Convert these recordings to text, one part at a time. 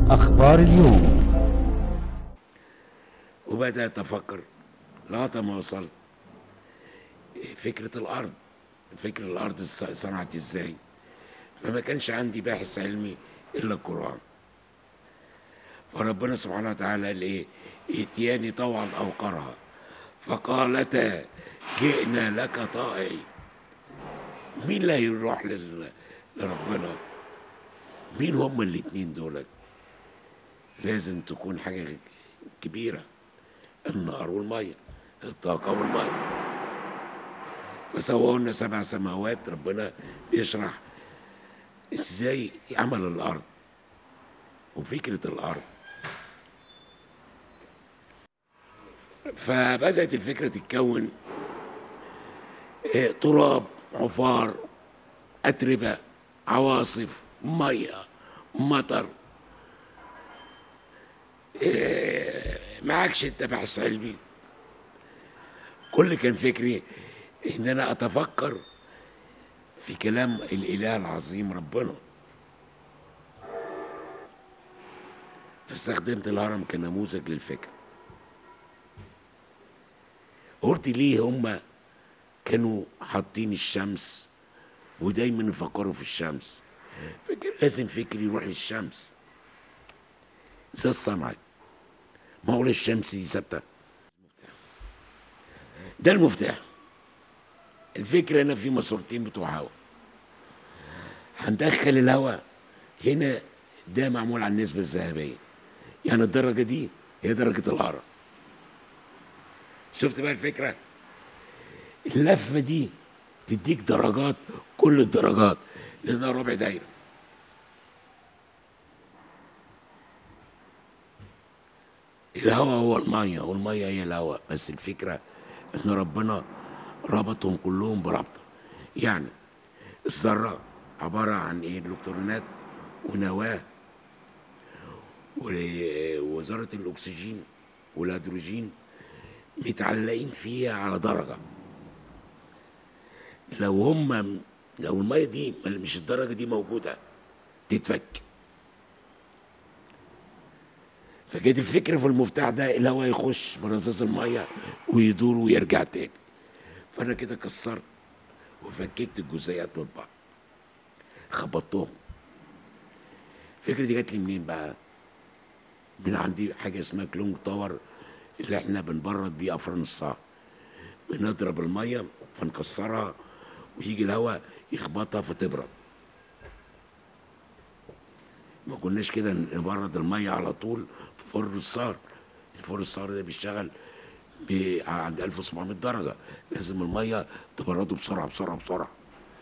أخبار اليوم وبدأت أفكر لغاية ما وصلت فكرة الأرض فكرة الأرض الص- صنعت إزاي فما كانش عندي باحث علمي إلا القرآن فربنا سبحانه وتعالى قال إيه ائتياني طوعا أو كرها فقالتا جئنا لك طائعين مين اللي هيروح لل- لربنا مين هما الاتنين دولت لازم تكون حاجة كبيرة النار والمية الطاقة والمية فسوهن سبع سماوات ربنا يشرح ازاي عمل الارض وفكرة الارض فبدأت الفكرة تتكون آه، تراب عفار أتربة عواصف مية مطر آه، معكش انت بحث علمي كل كان فكري ان انا اتفكر في كلام الاله العظيم ربنا فاستخدمت الهرم كنموذج للفكر قلت ليه هم كانوا حاطين الشمس ودايما يفكروا في الشمس فكر لازم فكري يروح للشمس ازاي صنعت ما هو الشمس دي ثابته ده المفتاح الفكرة هنا في ماسورتين بتوع هواء هندخل الهواء هنا ده معمول على النسبة الذهبية يعني الدرجة دي هي درجة الهرم شفت بقى الفكرة اللفة دي تديك درجات كل الدرجات لأنها ربع دايرة الهواء هو المية والمية هي الهواء بس الفكرة ان ربنا ربطهم كلهم بربطة يعني الذرة عبارة عن ايه الالكترونات ونواة و- وذرة الاكسجين والهيدروجين متعلقين فيها على درجة لو هم لو المية دي مش الدرجة دي موجودة تتفك فكانت الفكرة في المفتاح ده الهواء يخش برصاص المية ويدور ويرجع تاني فأنا كده كسرت وفككت الجزيئات من بعض خبطتهم الفكرة دي جات لي منين بقى؟ من عندي حاجة اسمها كلونج تاور اللي احنا بنبرد بيه أفران الصهر بنضرب المية فنكسرها ويجي الهواء يخبطها فتبرد ما كناش كده نبرد المية على طول في فرن الصار الفرن الصار ده بيشتغل ب- عند 1700 درجة لازم المية تبرده بسرعة بسرعة بسرعة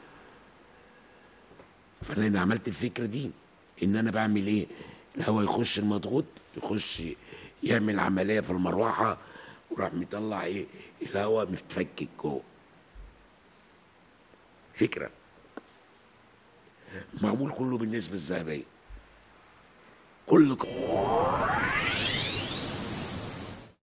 فأنا هنا عملت الفكرة دي إن أنا بعمل إيه الهواء يخش المضغوط يخش يعمل عملية في المروحة وراح مطلع إيه الهواء متفكك جوه فكرة معمول كله بالنسبة الذهبية كل ق-